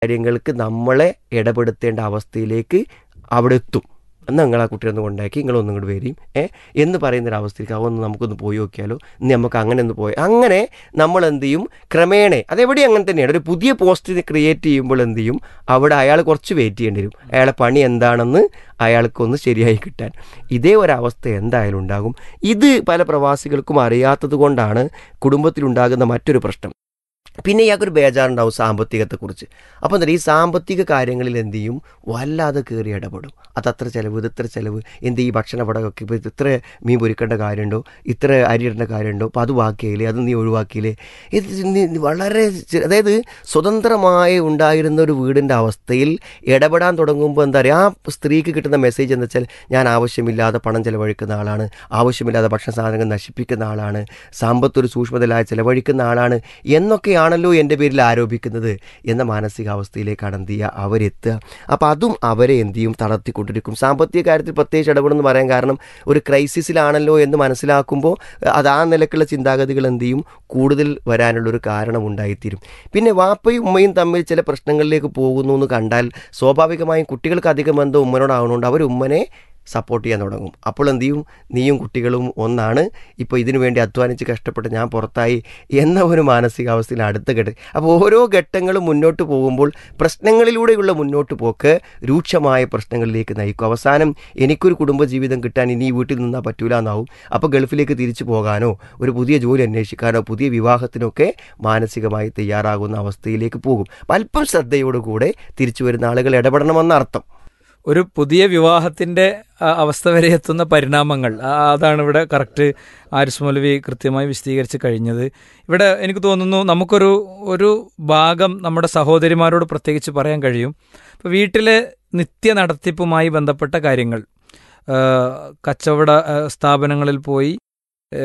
കാര്യങ്ങൾക്ക് നമ്മളെ ഇടപെടുത്തേണ്ട അവസ്ഥയിലേക്ക് അവിടെ എത്തും എന്നാൽ നിങ്ങൾ ആ കുട്ടിയെ ഒന്ന് കൊണ്ടാക്കി നിങ്ങളൊന്നും ഇങ്ങോട്ട് വരും ഏ എന്ന് പറയുന്നൊരവസ്ഥയിലേക്ക് അവന്ന് നമുക്കൊന്ന് പോയി നോക്കിയാലോ ഇനി നമുക്ക് അങ്ങനെ ഒന്ന് പോയി അങ്ങനെ നമ്മൾ എന്ത് ചെയ്യും ക്രമേണ അതെവിടെ അങ്ങനെ തന്നെയാണ് ഒരു പുതിയ പോസ്റ്റ് ക്രിയേറ്റ് ചെയ്യുമ്പോൾ എന്ത് ചെയ്യും അവിടെ അയാൾ കുറച്ച് വെയിറ്റ് ചെയ്യേണ്ടി വരും അയാളെ പണി എന്താണെന്ന് അയാൾക്കൊന്ന് ശരിയായി കിട്ടാൻ ഇതേ ഒരവസ്ഥ എന്തായാലും ഉണ്ടാകും ഇത് പല പ്രവാസികൾക്കും അറിയാത്തത് കൊണ്ടാണ് കുടുംബത്തിലുണ്ടാകുന്ന മറ്റൊരു പ്രശ്നം പിന്നെ ഇയാൾക്കൊരു ബേജാറുണ്ടാവും സാമ്പത്തികത്തെക്കുറിച്ച് അപ്പോൾ എന്താ ഈ സാമ്പത്തിക കാര്യങ്ങളിൽ എന്ത് ചെയ്യും വല്ലാതെ കയറി ഇടപെടും അതത്ര ചിലവ് ഇതത്ര ചിലവ് എന്ത് ഈ ഭക്ഷണ പടകൊക്കെ ഇപ്പോൾ ഇത്ര മീൻ പൊരിക്കേണ്ട കാര്യമുണ്ടോ ഇത്ര അരി ഇടേണ്ട കാര്യമുണ്ടോ അപ്പോൾ അത് ബാക്കിയായില്ലേ അത് നീ ഒഴിവാക്കിയില്ലേ ഇത് നീ- നീ വളരെ ചെ- അതായത് സ്വതന്ത്രമായി ഉണ്ടായിരുന്ന ഒരു വീടിൻ്റെ അവസ്ഥയിൽ ഇടപെടാൻ തുടങ്ങുമ്പോൾ എന്താ പറയുക ആ സ്ത്രീക്ക് കിട്ടുന്ന മെസ്സേജ് എന്ന് വെച്ചാൽ ഞാൻ ആവശ്യമില്ലാതെ പണം ചെലവഴിക്കുന്ന ആളാണ് ആവശ്യമില്ലാതെ ഭക്ഷണ സാധനങ്ങൾ നശിപ്പിക്കുന്ന ആളാണ് സമ്പത്തൊരു സൂക്ഷ്മതയിലായി ചെലവഴിക്കുന്ന ആളാണ് എന്നൊക്കെയാണല്ലോ എൻ്റെ പേരിൽ ആരോപിക്കുന്നത് എന്ന മാനസികാവസ്ഥയിലേക്കാണ് എന്ത് ചെയ്യുക അവരെത്തുക അപ്പോൾ അതും അവരെ എന്ത് ചെയ്യും തളർത്തിക്കൊണ്ടിരിക്കും സാമ്പത്തിക കാര്യത്തിൽ പ്രത്യേകിച്ച് ഇടപെടുമെന്ന് പറയാൻ കാരണം ഒരു ക്രൈസിസിലാണല്ലോ എന്ന് മനസ്സിലാക്കുമ്പോൾ അത് ആ നിലക്കുള്ള ചിന്താഗതികൾ എന്ത് ചെയ്യും കൂടുതൽ വരാനുള്ളൊരു കാരണം ഉണ്ടായിത്തീരും പിന്നെ വാപ്പയും ഉമ്മയും തമ്മിൽ ചില പ്രശ്നങ്ങളിലേക്ക് പോകുന്നു എന്ന് കണ്ടാൽ സ്വാഭാവികമായും കുട്ടികൾക്ക് അധികം ബന്ധം ഉമ്മനോടാവുന്നതുകൊണ്ട് അവർ ഉമ്മനെ സപ്പോർട്ട് ചെയ്യാൻ തുടങ്ങും അപ്പോൾ എന്ത് ചെയ്യും നീയും കുട്ടികളും ഒന്നാണ് ഇപ്പോൾ ഇതിനു വേണ്ടി അധ്വാനിച്ച് കഷ്ടപ്പെട്ട് ഞാൻ പുറത്തായി എന്ന ഒരു മാനസികാവസ്ഥയിൽ അടുത്ത ഘട്ടം അപ്പോൾ ഓരോ ഘട്ടങ്ങളും മുന്നോട്ട് പോകുമ്പോൾ പ്രശ്നങ്ങളിലൂടെയുള്ള മുന്നോട്ട് പോക്ക് രൂക്ഷമായ പ്രശ്നങ്ങളിലേക്ക് നയിക്കും അവസാനം എനിക്കൊരു കുടുംബജീവിതം കിട്ടാൻ ഇനി ഈ വീട്ടിൽ നിന്നാൽ പറ്റൂല എന്നാവും അപ്പോൾ ഗൾഫിലേക്ക് തിരിച്ചു പോകാനോ ഒരു പുതിയ ജോലി അന്വേഷിക്കാനോ പുതിയ വിവാഹത്തിനൊക്കെ മാനസികമായി തയ്യാറാകുന്ന അവസ്ഥയിലേക്ക് പോകും അപ്പം അല്പം ശ്രദ്ധയോടുകൂടെ തിരിച്ചു വരുന്ന ആളുകൾ ഇടപെടണമെന്ന അർത്ഥം ഒരു പുതിയ വിവാഹത്തിന്റെ ആ, അവസ്ഥ വരെ എത്തുന്ന പരിണാമങ്ങൾ ആ, അതാണ് ഇവിടെ കറക്റ്റ് ആരിസ് മൗലവി കൃത്യമായി വിശദീകരിച്ച് കഴിഞ്ഞത് ഇവിടെ എനിക്ക് തോന്നുന്നു നമുക്കൊരു ഒരു ഭാഗം നമ്മുടെ സഹോദരിമാരോട് പ്രത്യേകിച്ച് പറയാൻ കഴിയും ഇപ്പോൾ വീട്ടിലെ നിത്യ നടത്തിപ്പുമായി ബന്ധപ്പെട്ട കാര്യങ്ങൾ ആ, കച്ചവട ആ, സ്ഥാപനങ്ങളിൽ പോയി ഏ,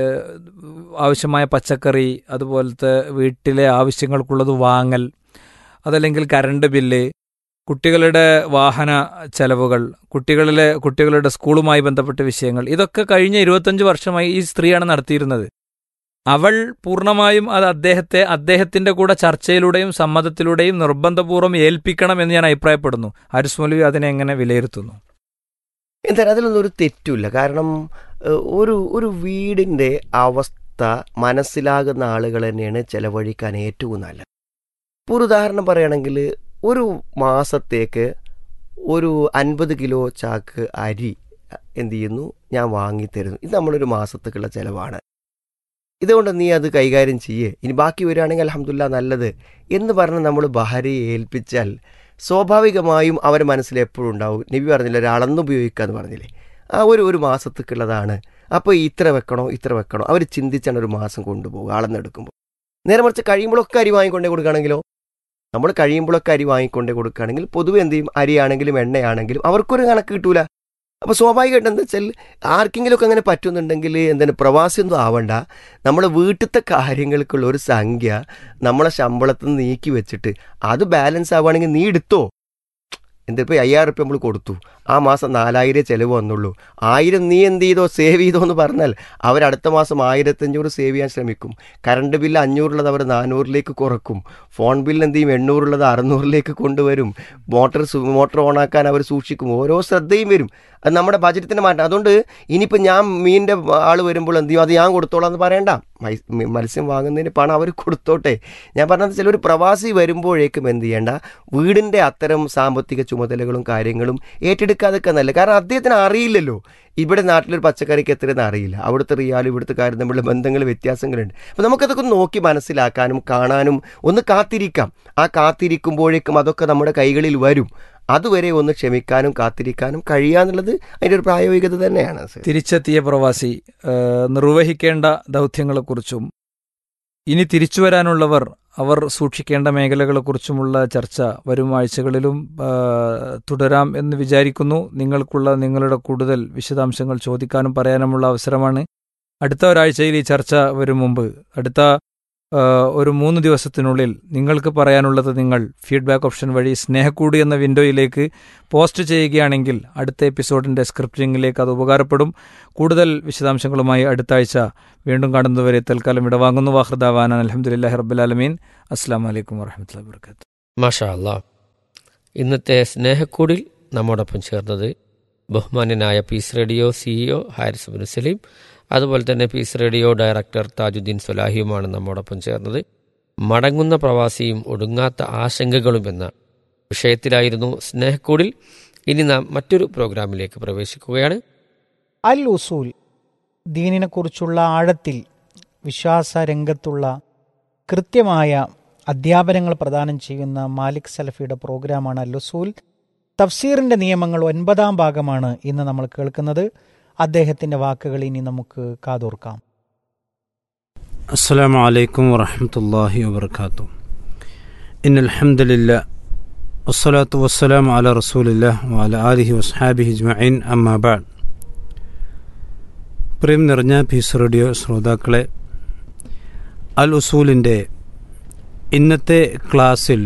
ആവശ്യമായ പച്ചക്കറി അതുപോലത്തെ വീട്ടിലെ ആവശ്യങ്ങൾക്കുള്ളത് വാങ്ങൽ അതല്ലെങ്കിൽ കറണ്ട് ബില്ല് കുട്ടികളുടെ വാഹന ചെലവുകൾ കുട്ടികളിലെ കുട്ടികളുടെ സ്കൂളുമായി ബന്ധപ്പെട്ട വിഷയങ്ങൾ ഇതൊക്കെ കഴിഞ്ഞ ഇരുപത്തഞ്ച് വർഷമായി ഈ സ്ത്രീയാണ് നടത്തിയിരുന്നത് അവൾ പൂർണ്ണമായും അത് അദ്ദേഹത്തെ അദ്ദേഹത്തിന്റെ കൂടെ ചർച്ചയിലൂടെയും സമ്മതത്തിലൂടെയും നിർബന്ധപൂർവ്വം ഏൽപ്പിക്കണം എന്ന് ഞാൻ അഭിപ്രായപ്പെടുന്നു ഹാരിസ് മൗലവി അതിനെ എങ്ങനെ വിലയിരുത്തുന്നു എന്തായാലും അതിലൊന്നും ഒരു തെറ്റുമില്ല കാരണം ഏഹ്, ഒരു ഒരു വീടിൻ്റെ അവസ്ഥ മനസ്സിലാകുന്ന ആളുകൾ തന്നെയാണ് ചെലവഴിക്കാൻ ഏറ്റവും നല്ലത് ഇപ്പോൾ ഒരു ഉദാഹരണം പറയുകയാണെങ്കിൽ ഒരു മാസത്തേക്ക് ഒരു അൻപത് കിലോ ചാക്ക് അരി എന്ത് ചെയ്യുന്നു ഞാൻ വാങ്ങിത്തരുന്നു ഇത് നമ്മളൊരു മാസത്തേക്കുള്ള ചിലവാണ് ഇതുകൊണ്ട് നീ അത് കൈകാര്യം ചെയ്യേ ഇനി ബാക്കി വരികയാണെങ്കിൽ അലഹമില്ല നല്ലത് എന്ന് പറഞ്ഞ് നമ്മൾ ഭാര്യയെ ഏൽപ്പിച്ചാൽ സ്വാഭാവികമായും അവരുടെ മനസ്സിൽ എപ്പോഴും ഉണ്ടാവും നബി പറഞ്ഞില്ല ഒരു അളന്നുപയോഗിക്കുക എന്ന് പറഞ്ഞില്ലേ ആ ഒരു ഒരു മാസത്തേക്കുള്ളതാണ് അപ്പോൾ ഇത്ര വെക്കണോ ഇത്ര വെക്കണോ അവർ ചിന്തിച്ചാണ് ഒരു മാസം കൊണ്ടുപോകുക അളന്നെടുക്കുമ്പോൾ നേരെ മറിച്ച് കഴിയുമ്പോഴൊക്കെ അരി വാങ്ങിക്കൊണ്ടേ കൊടുക്കുകയാണെങ്കിലോ നമ്മൾ കഴിയുമ്പോഴൊക്കെ അരി വാങ്ങിക്കൊണ്ടേ കൊടുക്കുകയാണെങ്കിൽ പൊതുവെ എന്ത് ചെയ്യും അരിയാണെങ്കിലും എണ്ണയാണെങ്കിലും അവർക്കൊരു കണക്ക് കിട്ടൂല അപ്പോൾ സ്വാഭാവികമായിട്ട് എന്താ വെച്ചാൽ ആർക്കെങ്കിലുമൊക്കെ അങ്ങനെ പറ്റുന്നുണ്ടെങ്കിൽ എന്താണ് പ്രവാസിയൊന്നും ആവണ്ട നമ്മുടെ വീട്ടിലത്തെ കാര്യങ്ങൾക്കുള്ള ഒരു സംഖ്യ നമ്മളെ ശമ്പളത്തിൽ നിന്ന് നീക്കി വെച്ചിട്ട് അത് ബാലൻസ് ആവുകയാണെങ്കിൽ നീ എടുത്തോ എന്താ ഇപ്പോൾ അയ്യായിരം റുപ്യ നമ്മൾ കൊടുത്തു ആ മാസം നാലായിരം ചിലവ് വന്നുള്ളൂ ആയിരം നീ എന്ത് ചെയ്തോ സേവ് ചെയ്തോ എന്ന് പറഞ്ഞാൽ അവർ അടുത്ത മാസം ആയിരത്തഞ്ഞൂറ് സേവ് ചെയ്യാൻ ശ്രമിക്കും കറണ്ട് ബില്ല് അഞ്ഞൂറുള്ളത് അവർ നാനൂറിലേക്ക് കുറക്കും ഫോൺ ബില്ല് എന്ത് ചെയ്യും എണ്ണൂറുള്ളത് അറുന്നൂറിലേക്ക് കൊണ്ടുവരും മോട്ടർ സു- മോട്ടർ ഓണാക്കാൻ അവർ സൂക്ഷിക്കും ഓരോ ശ്രദ്ധയും വരും അത് നമ്മുടെ ബജറ്റിൻ്റെ മാറ്റം അതുകൊണ്ട് ഇനിയിപ്പോൾ ഞാൻ മീനിൻ്റെ ആൾ വരുമ്പോൾ എന്ത് ചെയ്യും അത് ഞാൻ കൊടുത്തോളാം എന്ന് പറയണ്ട മൈ- മി- മത്സ്യം വാങ്ങുന്നതിന് പണം അവർ കൊടുത്തോട്ടെ ഞാൻ പറഞ്ഞത് ചില ഒരു പ്രവാസി വരുമ്പോഴേക്കും എന്ത് ചെയ്യേണ്ട വീടിൻ്റെ അത്തരം സാമ്പത്തിക ചുമതലകളും കാര്യങ്ങളും ഏറ്റെടുക്കാതൊക്കെ നല്ല കാരണം അദ്ദേഹത്തിന് അറിയില്ലല്ലോ ഇവിടെ നാട്ടിലൊരു പച്ചക്കറിക്ക് എത്രയെന്ന് അറിയില്ല അവിടുത്തെ റിയാലും ഇവിടുത്തെ കാര്യം തമ്മിലുള്ള ബന്ധങ്ങൾ വ്യത്യാസങ്ങളുണ്ട് അപ്പോൾ നമുക്കതൊക്കെ ഒന്ന് നോക്കി മനസ്സിലാക്കാനും കാണാനും ഒന്ന് കാത്തിരിക്കാം ആ കാത്തിരിക്കുമ്പോഴേക്കും അതൊക്കെ നമ്മുടെ കൈകളിൽ വരും അതുവരെ ഒന്ന് ക്ഷമിക്കാനും കാത്തിരിക്കാനും കഴിയാന്നുള്ളത് അതിൻ്റെ ഒരു പ്രായോഗികത തന്നെയാണ് സർ. തിരിച്ചെത്തിയ പ്രവാസി ആ, നിർവഹിക്കേണ്ട ദൗത്യങ്ങളെക്കുറിച്ചും ഇനി തിരിച്ചു വരാനുള്ളവർ അവർ സൂക്ഷിക്കേണ്ട മേഖലകളെക്കുറിച്ചുമുള്ള ചർച്ച വരും ആഴ്ചകളിലും ആ, തുടരാം എന്ന് വിചാരിക്കുന്നു നിങ്ങൾക്കുള്ള നിങ്ങളുടെ കൂടുതൽ വിശദാംശങ്ങൾ ചോദിക്കാനും പറയാനുമുള്ള അവസരമാണ് അടുത്ത ഒരാഴ്ചയിൽ ഈ ചർച്ച വരും മുമ്പ് അടുത്ത ആ, ഒരു മൂന്ന് ദിവസത്തിനുള്ളിൽ നിങ്ങൾക്ക് പറയാനുള്ളത് നിങ്ങൾ ഫീഡ്ബാക്ക് ഓപ്ഷൻ വഴി സ്നേഹക്കൂടി എന്ന വിൻഡോയിലേക്ക് പോസ്റ്റ് ചെയ്യുകയാണെങ്കിൽ അടുത്ത എപ്പിസോഡിന്റെ സ്ക്രിപ്റ്റിംഗിലേക്ക് അത് ഉപകാരപ്പെടും കൂടുതൽ വിശദാംശങ്ങളുമായി അടുത്ത ആഴ്ച വീണ്ടും കാണുന്നതുവരെ തൽക്കാലം ഇടവാങ്ങുന്നു വാഹൃദാവാൻ അലഹമുല്ലാ റബ്ബുലാലമീൻ അസ്സാം വലൈക്കും വാഹമത്തല്ല വർക്കാത്തു മാഷാ അല്ലാ ഇന്നത്തെ സ്നേഹക്കൂടിൽ നമ്മോടൊപ്പം ചേർന്നത് ബഹുമാന്യനായ Peace Radio CEO Haris bin Saleem അതുപോലെ തന്നെ പീസ് റേഡിയോ ഡയറക്ടർ താജുദ്ദീൻ സൊലാഹിയുമാണ് നമ്മോടൊപ്പം ചേർന്നത് മടങ്ങുന്ന പ്രവാസിയും ഒടുങ്ങാത്ത ആശങ്കകളും എന്ന വിഷയത്തിലായിരുന്നു സ്നേഹക്കൂടിൽ ഇനി നാം മറ്റൊരു പ്രോഗ്രാമിലേക്ക് പ്രവേശിക്കുകയാണ് അൽ ഉസൂൽ ദീനിനെക്കുറിച്ചുള്ള ആഴത്തിൽ വിശ്വാസ രംഗത്തുള്ള കൃത്യമായ അധ്യാപനങ്ങൾ പ്രദാനം ചെയ്യുന്ന മാലിക് സലഫിയുടെ പ്രോഗ്രാമാണ് അൽ ഉസൂൽ തഫ്സീറിന്റെ നിയമങ്ങൾ ഒൻപതാം ഭാഗമാണ് ഇന്ന് നമ്മൾ കേൾക്കുന്നത് അദ്ദേഹത്തിന്റെ വാക്കുകൾ ഇനി നമുക്ക് കാതോർക്കാം السلام عليكم ورحمة الله وبركاته إن الحمد لله والصلاة والسلام على رسول الله وعلى آله وصحابه أجمعين أما بعد പ്രിയം നിറഞ്ഞ പീസ് റേഡിയോ ശ്രോതാക്കളെ അൽ ഉസൂലിൻ്റെ ഇന്നത്തെ ക്ലാസ്സിൽ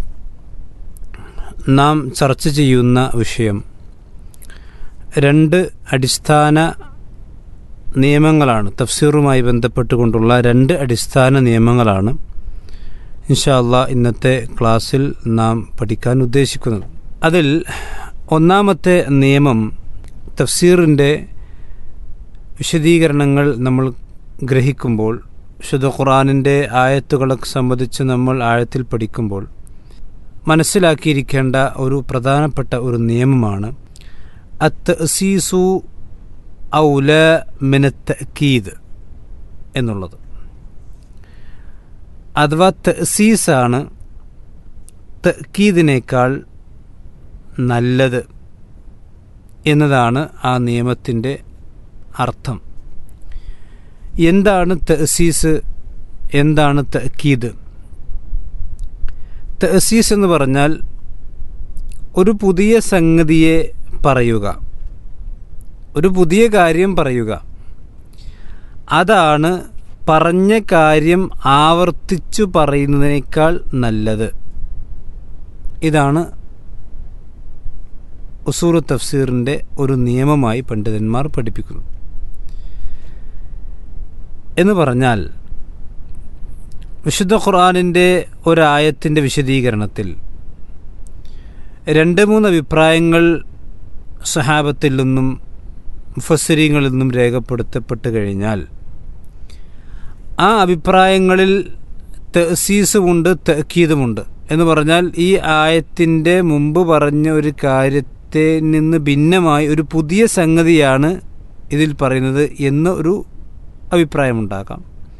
നാം ചർച്ച ചെയ്യുന്ന വിഷയം രണ്ട് അടിസ്ഥാന നിയമങ്ങളാണ് തഫ്സീറുമായി ബന്ധപ്പെട്ടുകൊണ്ടുള്ള രണ്ട് അടിസ്ഥാന നിയമങ്ങളാണ് ഇൻഷാല്ല ഇന്നത്തെ ക്ലാസ്സിൽ നാം പഠിക്കാൻ ഉദ്ദേശിക്കുന്നത് അതിൽ ഒന്നാമത്തെ നിയമം തഫ്സീറിൻ്റെ വിശദീകരണങ്ങൾ നമ്മൾ ഗ്രഹിക്കുമ്പോൾ വിശുദ്ധ ഖുറാനിൻ്റെ ആയത്തുകളെ സംബന്ധിച്ച് നമ്മൾ ആഴത്തിൽ പഠിക്കുമ്പോൾ മനസ്സിലാക്കിയിരിക്കേണ്ട ഒരു പ്രധാനപ്പെട്ട ഒരു നിയമമാണ് അത്ത് സീസു ഔല മിനത്തക്കീദ് എന്നുള്ളത് അഥവാ തസീസാണ് തക്കീദിനേക്കാൾ നല്ലത് എന്നതാണ് ആ നിയമത്തിൻ്റെ അർത്ഥം എന്താണ് തസീസ് എന്താണ് തക്കീദ് തസീസ് എന്ന് പറഞ്ഞാൽ ഒരു പുതിയ സംഗതിയെ പറയുക ഒരു പുതിയ കാര്യം പറയുക അതാണ് പറഞ്ഞ കാര്യം ആവർത്തിച്ചു പറയുന്നതിനേക്കാൾ നല്ലത് ഇതാണ് ഉസൂർ തഫ്സീറിൻ്റെ ഒരു നിയമമായി പണ്ഡിതന്മാർ പഠിപ്പിക്കുന്നു എന്ന് പറഞ്ഞാൽ വിശുദ്ധ ഖുർആാനിൻ്റെ ഒരായത്തിൻ്റെ വിശദീകരണത്തിൽ രണ്ട് മൂന്ന് അഭിപ്രായങ്ങൾ സഹാബത്തിൽ നിന്നും മുഫസ്സിരിങ്ങളിൽ നിന്നും രേഖപ്പെടുത്തപ്പെട്ട് കഴിഞ്ഞാൽ ആ അഭിപ്രായങ്ങളിൽ തസീസുമുണ്ട് തക്കീതുമുണ്ട് എന്ന് പറഞ്ഞാൽ ഈ ആയത്തിൻ്റെ മുമ്പ് പറഞ്ഞ ഒരു കാര്യത്തെ നിന്ന് ഭിന്നമായി ഒരു പുതിയ സംഗതിയാണ് ഇതിൽ പറയുന്നത് എന്ന ഒരു അഭിപ്രായമുണ്ടാകാം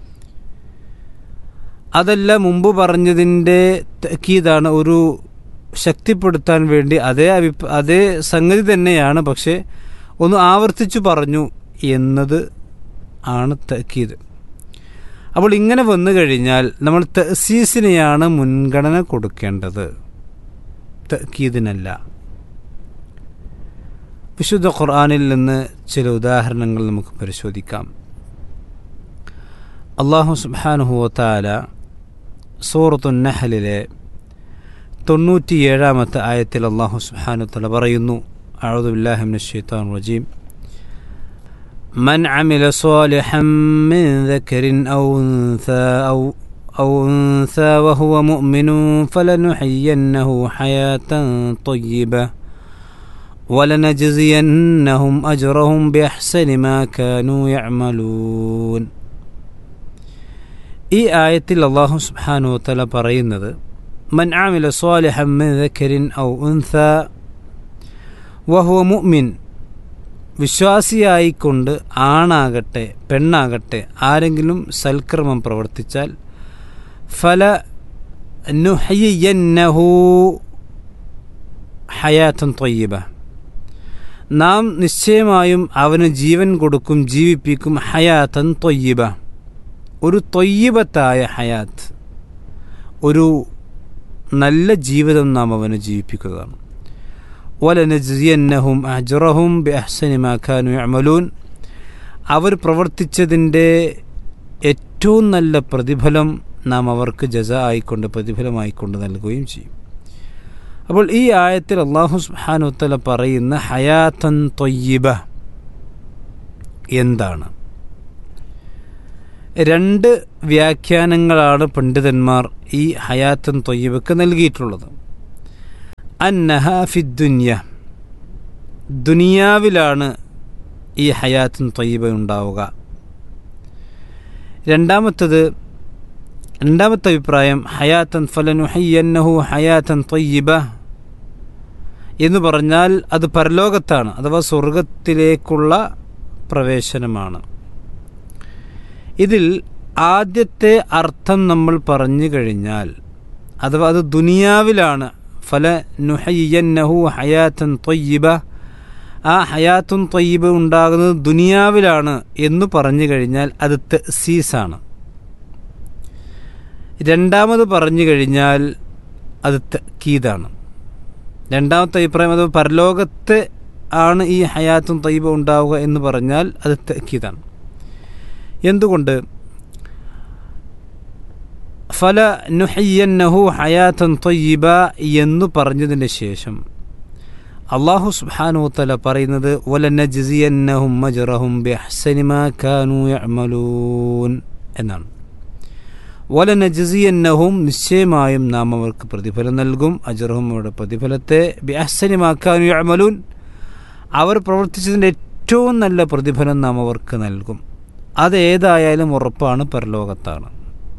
അതല്ല മുമ്പ് പറഞ്ഞതിൻ്റെ തക്കീതാണ് ഒരു ശക്തിപ്പെടുത്താൻ വേണ്ടി അതേ അഭിപ്രായ അതേ സംഗതി തന്നെയാണ് പക്ഷേ ഒന്ന് ആവർത്തിച്ചു പറഞ്ഞു എന്നത് ആണ് തക്കീത് അപ്പോൾ ഇങ്ങനെ വന്നു കഴിഞ്ഞാൽ നമ്മൾ തസീസിനെയാണ് മുൻഗണന കൊടുക്കേണ്ടത് തക്കീദിനല്ല വിശുദ്ധ ഖുർആാനിൽ നിന്ന് ചില ഉദാഹരണങ്ങൾ നമുക്ക് പരിശോധിക്കാം അള്ളാഹു സുബാനുഹുവത്താല സൂറത്തു നഹലിലെ തൊണ്ണൂറ്റിയേഴാമത്തെ ആയത്തിൽ അള്ളാഹു സുബാനുത്തല പറയുന്നു أعوذ بالله من الشيطان الرجيم من عمل صالحا من ذكر أو أنثى أو أو أنثى وهو مؤمن فلنحيينه حياة طيبة ولنجزينهم أجرهم بأحسن ما كانوا يعملون ഈ ആയത്തിൽ അള്ളാഹു സുബ്ഹാനു തല പറയുന്നത് മൻ ആമില സ്വാലിഹം മിൻ ദക്കരിൻ ഔ ഉൻസ വഹുവ മുഅ്മിൻ വിശ്വാസിയായിക്കൊണ്ട് ആണാകട്ടെ പെണ്ണാകട്ടെ ആരെങ്കിലും സൽക്രമം പ്രവർത്തിച്ചാൽ ഫല നുഹയ്യന്നഹു ഹയാത്തൻ തൊയ്യബ നാം നിശ്ചയമായും അവന് ജീവൻ കൊടുക്കും ജീവിപ്പിക്കും ഹയാത്തൻ തൊയ്യബ ഒരു തൊയ്യബത്തായ ഹയാത്ത് ഒരു നല്ല ജീവിതം നാം അവന് ജീവിപ്പിക്കുന്നതാണ് വലനജിയന്നഹും അജറഹും ബി അഹ്സനി മാഖാനു അമലൂൻ അവർ പ്രവർത്തിച്ചതിൻ്റെ ഏറ്റവും നല്ല പ്രതിഫലം നാം അവർക്ക് ജസ ആയിക്കൊണ്ട് പ്രതിഫലമായിക്കൊണ്ട് നൽകുകയും ചെയ്യും അപ്പോൾ ഈ ആയത്തിൽ അള്ളാഹു സുഹാനുത്തല പറയുന്ന ഹയാത്തൻ തൊയ്യബ എന്താണ് രണ്ട് വ്യാഖ്യാനങ്ങളാണ് പണ്ഡിതന്മാർ ഈ ഹയാത്തൻ തൊയ്യബക്ക് നൽകിയിട്ടുള്ളത് അന്നഹ ഫിദ്ദുന്യ ദുനിയാവിലാണ് ഈ ഹയാത്തും തൊയ്യബ ഉണ്ടാവുക രണ്ടാമത്തത് രണ്ടാമത്തെ അഭിപ്രായം ഹയാത്തൻ ഫലനുഹയ്യന്നഹു ഹയാത്തൻ തൊയ്യബ എന്ന് പറഞ്ഞാൽ അത് പരലോകത്താണ് അഥവാ സ്വർഗത്തിലേക്കുള്ള പ്രവേശനമാണ് ഇതിൽ ആദ്യത്തെ അർത്ഥം നമ്മൾ പറഞ്ഞു കഴിഞ്ഞാൽ അഥവാ അത് ദുനിയാവിലാണ് ഫല നുഹയ്യന്നഹു ഹയാത്തൻ തൊയ്യബ ആ ഹയാത്തും തൊയ്യബ് ഉണ്ടാകുന്നത് ദുനിയാവിലാണ് എന്ന് പറഞ്ഞു കഴിഞ്ഞാൽ അത് തെസീസാണ് രണ്ടാമത് പറഞ്ഞു കഴിഞ്ഞാൽ അത് തക്കീതാണ് രണ്ടാമത്തെ അഭിപ്രായം അത് പരലോകത്ത് ആണ് ഈ ഹയാത്തും തയ്യബ ഉണ്ടാവുക എന്ന് പറഞ്ഞാൽ അത് തക്കീതാണ് എന്തുകൊണ്ട് ഫല നുഹയ്യന്നഹു ഹയാത്തൻ തൊയ്യബ എന്ന് പറഞ്ഞതിന് ശേഷം അള്ളാഹു സുബ്ഹാനു തല പറയുന്നത് വല നജ്സിയന്നഹും മജ്റഹും ബിഅഹ്സനിമാ കാനൂ യഅമലൂൻ എന്നാണ് വല നജ്സിയന്നഹും നിശ്ചയമായും നാം അവർക്ക് പ്രതിഫലം നൽകും അജറഹും അവരുടെ പ്രതിഫലത്തെ ബിഅഹ്സനിമാ കാനൂ യഅമലൂൻ അവർ പ്രവർത്തിച്ചതിൻ്റെ ഏറ്റവും നല്ല പ്രതിഫലം നാം അവർക്ക് നൽകും അതേതായാലും ഉറപ്പാണ് പരലോകത്താണ്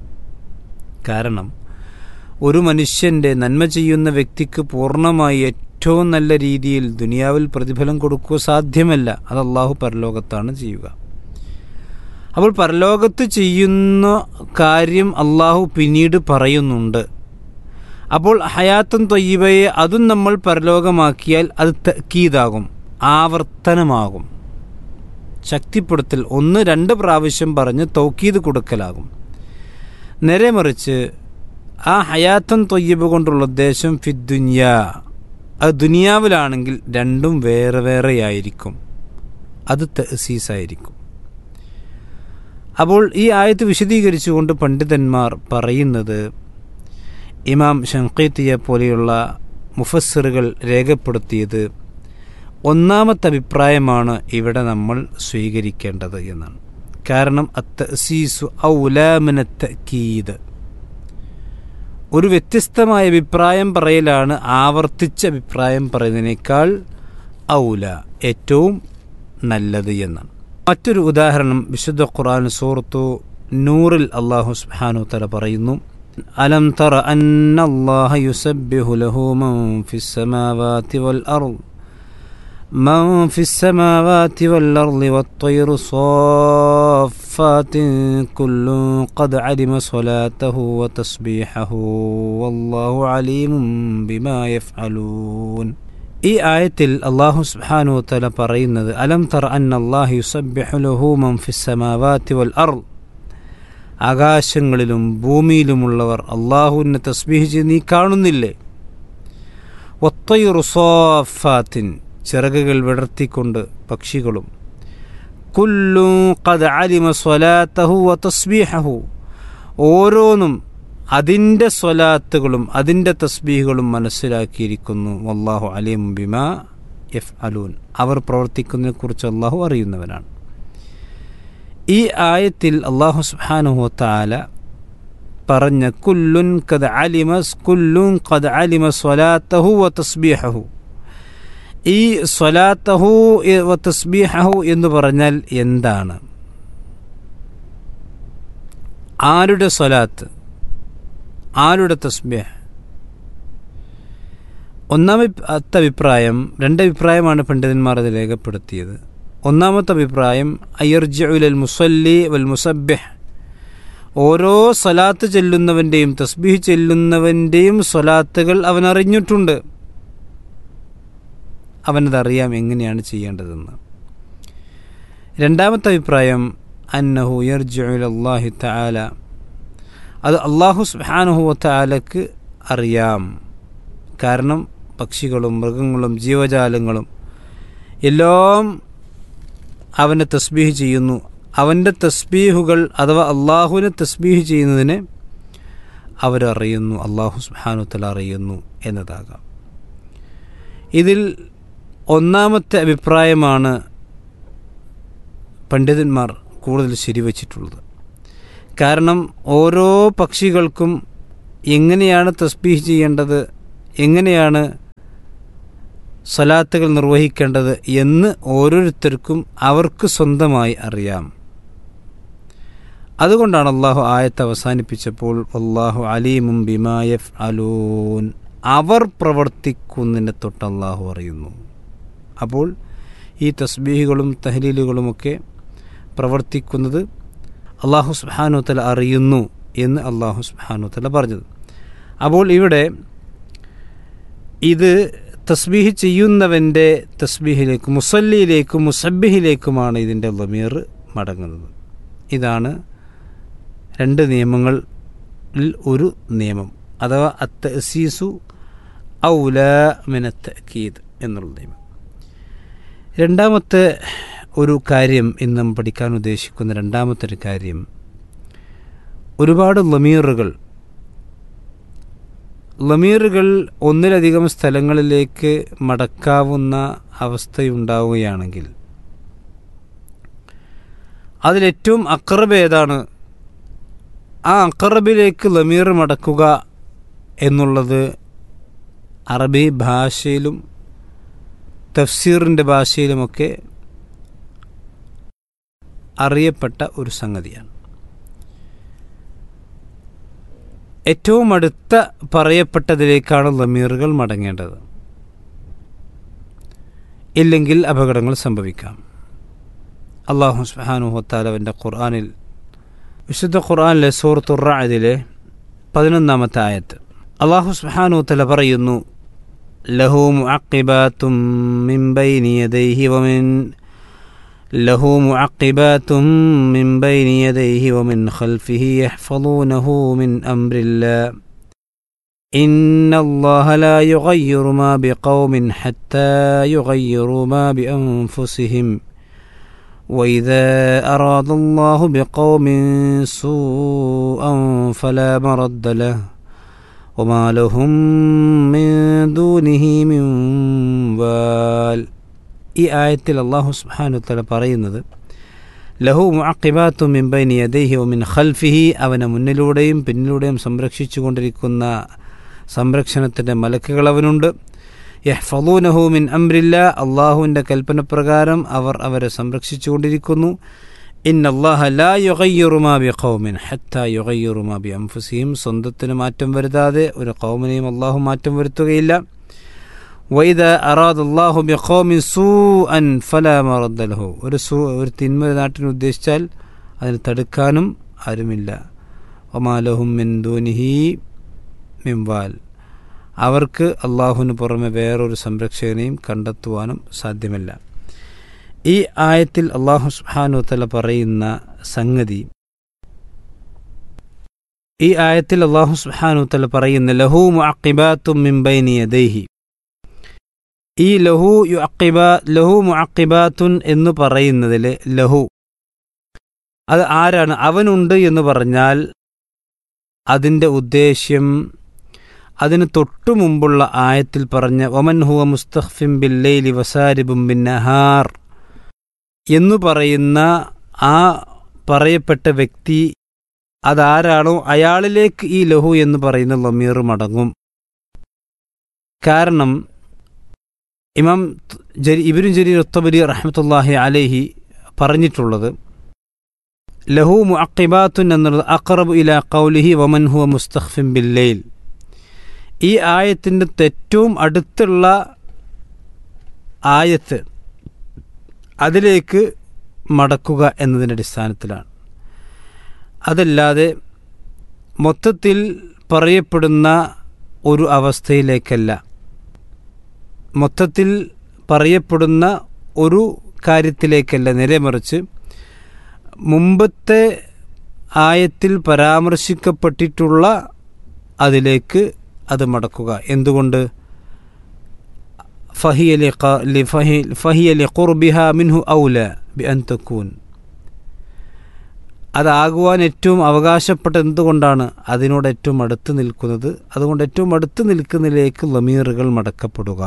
കാരണം ഒരു മനുഷ്യൻ്റെ നന്മ ചെയ്യുന്ന വ്യക്തിക്ക് പൂർണ്ണമായി ഏറ്റവും നല്ല രീതിയിൽ ദുനിയാവിൽ പ്രതിഫലം കൊടുക്കുക സാധ്യമല്ല അത് അള്ളാഹു പരലോകത്താണ് ചെയ്യുക അപ്പോൾ പരലോകത്ത് ചെയ്യുന്ന കാര്യം അള്ളാഹു പിന്നീട് പറയുന്നുണ്ട് അപ്പോൾ ഹയാത്തും തൊയ്യബയെ അതും നമ്മൾ പരലോകമാക്കിയാൽ അത് തക്കീതാകും ആവർത്തനമാകും ശക്തിപ്പെടുത്തൽ ഒന്ന് രണ്ട് പ്രാവശ്യം പറഞ്ഞ് തൗക്കീത് കൊടുക്കലാകും നേരെ മറിച്ച് ആ ഹയാത്തൻ തൊയ്യബ് കൊണ്ടുള്ള ഉദ്ദേശം ഫിദ്ദുന്യ അത് ദുനിയാവിലാണെങ്കിൽ രണ്ടും വേറെ വേറെയായിരിക്കും അത് തസീസായിരിക്കും അപ്പോൾ ഈ ആയത്ത് വിശദീകരിച്ചുകൊണ്ട് പണ്ഡിതന്മാർ പറയുന്നത് ഇമാം ഷങ്കീത്തിയെ പോലെയുള്ള മുഫസ്സിറുകൾ രേഖപ്പെടുത്തിയത് ഒന്നാമത്തെ അഭിപ്രായമാണ് ഇവിടെ നമ്മൾ സ്വീകരിക്കേണ്ടത് എന്നാണ് കാരണം അത്തസീസു ഔലാമന തക്കീത് ഒരു വ്യത്യസ്തമായ അഭിപ്രായം പറയലാണ് ആവർത്തിച്ച അഭിപ്രായം പറയുന്നതിനേക്കാൾ ഔല ഏറ്റവും നല്ലത് എന്നാണ് മറ്റൊരു ഉദാഹരണം വിശുദ്ധ ഖുർആൻ സൂറത്തു നൂറിൽ അള്ളാഹു സുബ്ഹാനു തല പറയുന്നു അലം തറ അന്നല്ലാഹ യുസബ്ബിഹു ലഹു മൻ ഫിസ് സമാവാതി വൽ അർദ് من في السماوات والأرض والطير صافات كل قد علم صلاته وتسبيحه والله عليم بما يفعلون ഈ ആയത്തിൽ അള്ളാഹു സുബ്ഹാനു തല പറയുന്നത് അലം തർ അൻ അള്ളാഹു യുസബ്ബിഹു ലഹു മൻ ഫിസ് സമാവാതി വൽ അർദ് ആകാശങ്ങളിലും ഭൂമിയിലുമുള്ളവർ അള്ളാഹുവിനെ തസ്ബീഹ് ചെയ്ത് നീ കാണുന്നില്ലേ ഒത്തയുറു സോഫാത്തിൻ ചിറകുകൾ വിടർത്തിക്കൊണ്ട് പക്ഷികളും കുല്ലു ഖദ് അലിമ സ്വലാത്തഹു വ തസ്ബീഹഹു ഓരോന്നും അതിൻ്റെ സ്വലാത്തുകളും അതിൻ്റെ തസ്ബീഹുകളും മനസ്സിലാക്കിയിരിക്കുന്നു വല്ലാഹു അലീം ബിമാ എഫ് അലൂൻ അവർ പ്രവർത്തിക്കുന്നതിനെക്കുറിച്ച് അള്ളാഹു അറിയുന്നവനാണ് ഈ ആയത്തിൽ അള്ളാഹു സുബ്ഹാനഹു താല പറഞ്ഞ കുല്ലുൻ കത് അലിമസ് കുല്ലുൻ കത് അലിമ സ്വലാത്തഹു വ തസ്ബീഹഹു ഈ സ്വലാത്തഹു വ തസ്ബീഹഹു എന്ന് പറഞ്ഞാൽ എന്താണ് ആരുടെ സ്വലാത്ത് ആരുടെ തസ്ബീഹ് ഒന്നാമത്തെ അഭിപ്രായം രണ്ടഭിപ്രായമാണ് പണ്ഡിതന്മാർ അത് രേഖപ്പെടുത്തിയത് ഒന്നാമത്തെ അഭിപ്രായം അയ്യർജുൽ മുസല്ലി വൽ മുസബ്ബിഹ് ഓരോ സ്വലാത്ത് ചെല്ലുന്നവൻ്റെയും തസ്ബീഹ് ചെല്ലുന്നവൻ്റെയും സ്വലാത്തുകൾ അവൻ അറിഞ്ഞിട്ടുണ്ട് അവനതറിയാം എങ്ങനെയാണ് ചെയ്യേണ്ടതെന്ന് രണ്ടാമത്തെ അഭിപ്രായം അന്നഹു യർജുൽ അള്ളാഹി തആല അത് അള്ളാഹു സുബ്ഹാനഹു വതആലക്ക് അറിയാം കാരണം പക്ഷികളും മൃഗങ്ങളും ജീവജാലങ്ങളും എല്ലാം അവനെ തസ്ബീഹ് ചെയ്യുന്നു അവൻ്റെ തസ്ബീഹുകൾ അഥവാ അള്ളാഹുവിനെ തസ്ബീഹ് ചെയ്യുന്നതിനെ അവരറിയുന്നു അള്ളാഹു സുബ്ഹാനു തല അറിയുന്നു എന്നതാകാം ഇതിൽ ഒന്നാമത്തെ അഭിപ്രായമാണ് പണ്ഡിതന്മാർ കൂടുതൽ ശരിവച്ചിട്ടുള്ളത് കാരണം ഓരോ പക്ഷികൾക്കും എങ്ങനെയാണ് തസ്ബീഹ് ചെയ്യേണ്ടത് എങ്ങനെയാണ് സ്വലാത്തുകൾ നിർവഹിക്കേണ്ടത് എന്ന് ഓരോരുത്തർക്കും അവർക്ക് സ്വന്തമായി അറിയാം അതുകൊണ്ടാണ് അള്ളാഹു ആയത്ത് അവസാനിപ്പിച്ചപ്പോൾ അള്ളാഹു അലീമും ബിമായഫ് അലൂൻ അവർ പ്രവർത്തിക്കുന്നതിനെ തൊട്ട് അള്ളാഹു അറിയുന്നു അപ്പോൾ ഈ തസ്ബീഹുകളും തഹലീലുകളുമൊക്കെ പ്രവർത്തിക്കുന്നത് അള്ളാഹു സുബാനു തല അറിയുന്നു എന്ന് അള്ളാഹു സുബാനു തല പറഞ്ഞത് അപ്പോൾ ഇവിടെ ഇത് തസ്ബീഹ് ചെയ്യുന്നവൻ്റെ തസ്ബീഹിലേക്കും മുസല്ലിയിലേക്കും മുസബിഹിലേക്കുമാണ് ഇതിൻ്റെ ലമീർ മടങ്ങുന്നത് ഇതാണ് രണ്ട് നിയമങ്ങളിൽ ഒരു നിയമം അഥവാ അത്തസീസു ഔല മിനത്തക്കീദ് എന്നുള്ള നിയമം രണ്ടാമത്തെ ഒരു കാര്യം ഇന്ന് നാം പഠിക്കാൻ ഉദ്ദേശിക്കുന്ന രണ്ടാമത്തെ ഒരു കാര്യം ഒരുപാട് ലമീറുകൾ ലമീറുകൾ ഒന്നിലധികം സ്ഥലങ്ങളിലേക്ക് മടക്കാവുന്ന അവസ്ഥയുണ്ടാവുകയാണെങ്കിൽ അതിലേറ്റവും അക്രബ് ഏതാണ് ആ അക്രബിലേക്ക് ലമീർ മടക്കുക എന്നുള്ളത് അറബി ഭാഷയിലും തഫ്സീറിൻ്റെ ഭാഷയിലുമൊക്കെ അറിയപ്പെട്ട ഒരു സംഗതിയാണ് ഏറ്റവും അടുത്ത പറയപ്പെട്ടതിലേക്കാണ് ലമീറുകൾ മടങ്ങേണ്ടത് ഇല്ലെങ്കിൽ അപകടങ്ങൾ സംഭവിക്കാം അള്ളാഹു സുഹാനുഹത്താലവൻ്റെ ഖുർആാനിൽ വിശുദ്ധ ഖുർആാനിലെ സൂറത്തുറായതിലെ പതിനൊന്നാമത്തെ ആയത്ത് അള്ളാഹു സുഹാനുത്തല പറയുന്നു ലഹു മുഅഖിബാത്തും മിൻ ബൈനി യദൈഹി വമിൻ له معقبات من بين يديه ومن خلفه يحفظونه من امر الله ان الله لا يغير ما بقوم حتى يغيروا ما بانفسهم واذا اراد الله بقوم سوءا فلا مرد له وما لهم من دونه من وال ഈ ആയത്തിൽ അള്ളാഹു സുബ്ഹാനഹു തആല പറയുന്നത് ലഹു മുഅഖിബാത്തു മിൻ ബൈനി യദൈഹി വമിൻ ഖൽഫിഹി അവനെ മുന്നിലൂടെയും പിന്നിലൂടെയും സംരക്ഷിച്ചു കൊണ്ടിരിക്കുന്ന സംരക്ഷണത്തിൻ്റെ മലക്കുകൾ അവനുണ്ട് യഹ്ഫലൂനഹു മിൻ അംരില്ല അള്ളാഹുവിൻ്റെ കൽപ്പനപ്രകാരം അവർ അവരെ സംരക്ഷിച്ചു കൊണ്ടിരിക്കുന്നു ഇൻ അള്ളാഹ ലാ യുഗയ്യുറുമാ ബി ഖൗമിൻ ഹത്ത യുഗയ്യുറുമാ ബി അംഫുസിയും സ്വന്തത്തിന് മാറ്റം വരുത്താതെ ഒരു കൗമിനെയും അള്ളാഹു മാറ്റം വരുത്തുകയില്ല വൈദ അറാദ് അള്ളാഹു ബി ഖൗമിൻ സൂ അൻ ഫലാ മറദ്ദ ലഹു ഒരു സൂ ഒരു തിന്മ ഒരു നാട്ടിന് ഉദ്ദേശിച്ചാൽ അതിന് തടുക്കാനും ആരുമില്ല ഒമാലഹും മിൻ ദൂനിഹി മിംവാൽ അവർക്ക് അള്ളാഹുവിന് പുറമെ വേറൊരു സംരക്ഷകനെയും കണ്ടെത്തുവാനും സാധ്യമല്ല ഈ ആയത്തിൽ അള്ളാഹു സുബ്ഹാനു തല പറയുന്ന സംഗതി ഈ ആയത്തിൽ അള്ളാഹു സുബ്ഹാനു തല പറയുന്ന ലഹു മുഅഖിബാത്തും മിൻ ബൈനി യദൈഹി ഈ ലഹു യു അക്കിബ ലഹു മുഅക്കിബാത്തുൻ എന്ന് പറയുന്നതിൽ ലഹു അത് ആരാണ് അവനുണ്ട് എന്ന് പറഞ്ഞാൽ അതിൻ്റെ ഉദ്ദേശ്യം അതിന് തൊട്ടു മുമ്പുള്ള ആയത്തിൽ പറഞ്ഞ ഒമൻ ഹുവ മുസ്തഖ്ഫിം ബില്ലൈലി വസാരിബും ബിൻ നഹാർ എന്നു പറയുന്ന ആ പറയപ്പെട്ട വ്യക്തി അതാരാണോ അയാളിലേക്ക് ഈ ലഹു എന്ന് പറയുന്ന ലമീർ മടങ്ങും കാരണം ഇമാം ജരി ഇബിനു ജരീർ ഒത്തബരി റഹ്മത്തുല്ലാഹി അലേഹി പറഞ്ഞിട്ടുള്ളത് ലഹു മുഅഖിബാത്തുൻ എന്നുള്ളത് അഖറബു ഇല കൗലിഹി വമൻ ഹുവ മുസ്തഖ്ഫിൻ ബില്ലൈൽ ഈ ആയത്തിൻ്റെ ഏറ്റവും അടുത്തുള്ള ആയത്ത് അതിലേക്ക് മടക്കുക എന്നതിൻ്റെ അടിസ്ഥാനത്തിലാണ് അതല്ലാതെ മൊത്തത്തിൽ പറയപ്പെടുന്ന ഒരു അവസ്ഥയിലേക്കല്ല മൊത്തത്തിൽ പറയപ്പെടുന്ന ഒരു കാര്യത്തിലേക്കല്ല നേരെ മറിച്ച് മുമ്പത്തെ ആയത്തിൽ പരാമർശിക്കപ്പെട്ടിട്ടുള്ള അതിലേക്ക് അത് മടക്കുക എന്തുകൊണ്ട് ഫഹിയലി ഖുർബിഹ മിൻഹു ഔല ബി അൻ തക്കൂൻ അതാകുവാൻ ഏറ്റവും അവകാശപ്പെട്ട എന്തുകൊണ്ടാണ് അതിനോട് ഏറ്റവും അടുത്ത് നിൽക്കുന്നത് അതുകൊണ്ട് ഏറ്റവും അടുത്ത് നിൽക്കുന്നതിലേക്ക് ലമീറുകൾ മടക്കപ്പെടുക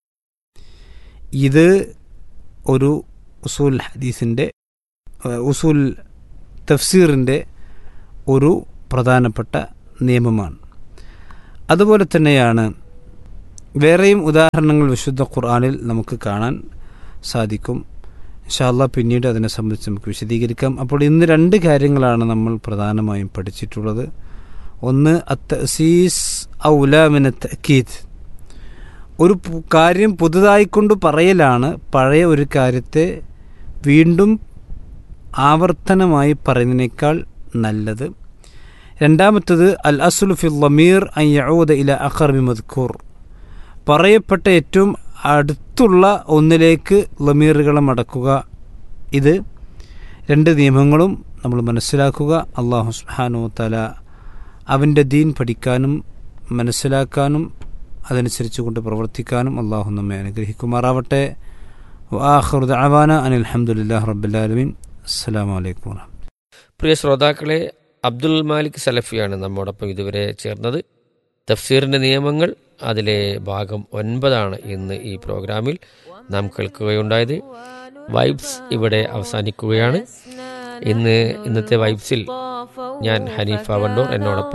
ഇത് ഒരു ഉസൂൽ ഹദീസിൻ്റെ ഉസൂൽ തഫ്സീറിൻ്റെ ഒരു പ്രധാനപ്പെട്ട നിയമമാണ് അതുപോലെ തന്നെയാണ് വേറെയും ഉദാഹരണങ്ങൾ വിശുദ്ധ ഖുർആനിൽ നമുക്ക് കാണാൻ സാധിക്കും ഇൻഷാല്ല പിന്നീട് അതിനെ സംബന്ധിച്ച് നമുക്ക് വിശദീകരിക്കാം അപ്പോൾ ഇന്ന് രണ്ട് കാര്യങ്ങളാണ് നമ്മൾ പ്രധാനമായും പഠിച്ചിട്ടുള്ളത് ഒന്ന് അത്തസീസ് ഔലാമിന തക്കീദ് ഒരു പു- കാര്യം പുതുതായി കൊണ്ട് പറയലാണ് പഴയ ഒരു കാര്യത്തെ വീണ്ടും ആവർത്തനമായി പറയുന്നതിനേക്കാൾ നല്ലത് രണ്ടാമത്തത് അൽ അസുൽ ഫിൽ ലമീർ അൻ യഊദ ഇല അഖർബി മദ്കൂർ പറയപ്പെട്ട ഏറ്റവും അടുത്തുള്ള ഒന്നിലേക്ക് ലമീറുകളെ മടക്കുക ഇത് രണ്ട് നിയമങ്ങളും നമ്മൾ മനസ്സിലാക്കുക അള്ളാഹു സുബ്ഹാനഹു തല അവൻ്റെ ദീൻ പഠിക്കാനും മനസ്സിലാക്കാനും അതനുസരിച്ച് കൊണ്ട് പ്രവർത്തിക്കാനും അള്ളാഹു നമ്മെ അനുഗ്രഹിക്കുമാറാവട്ടെ വാഹുദ് അവാന അനിൽ അലഹമുല്ലാ റബ്ബുലാലമീൻ അസ്സാം വലൈക്കും വാഹമത്തുള്ള പ്രിയ ശ്രോതാക്കളെ അബ്ദുൽ മാലിക് സലഫിയാണ് നമ്മോടൊപ്പം ഇതുവരെ ചേർന്നത് തഫ്സീറിൻ്റെ നിയമങ്ങൾ അതിലെ ഭാഗം ഒൻപതാണ് ഇന്ന് ഈ പ്രോഗ്രാമിൽ നാം കേൾക്കുകയുണ്ടായത് വൈബ്സ് ഇവിടെ അവസാനിക്കുകയാണ് ഇന്ന് ഇന്നത്തെ വൈബ്സിൽ ഞാൻ ഹനീഫ വണ്ടൂർ എന്നോടൊപ്പം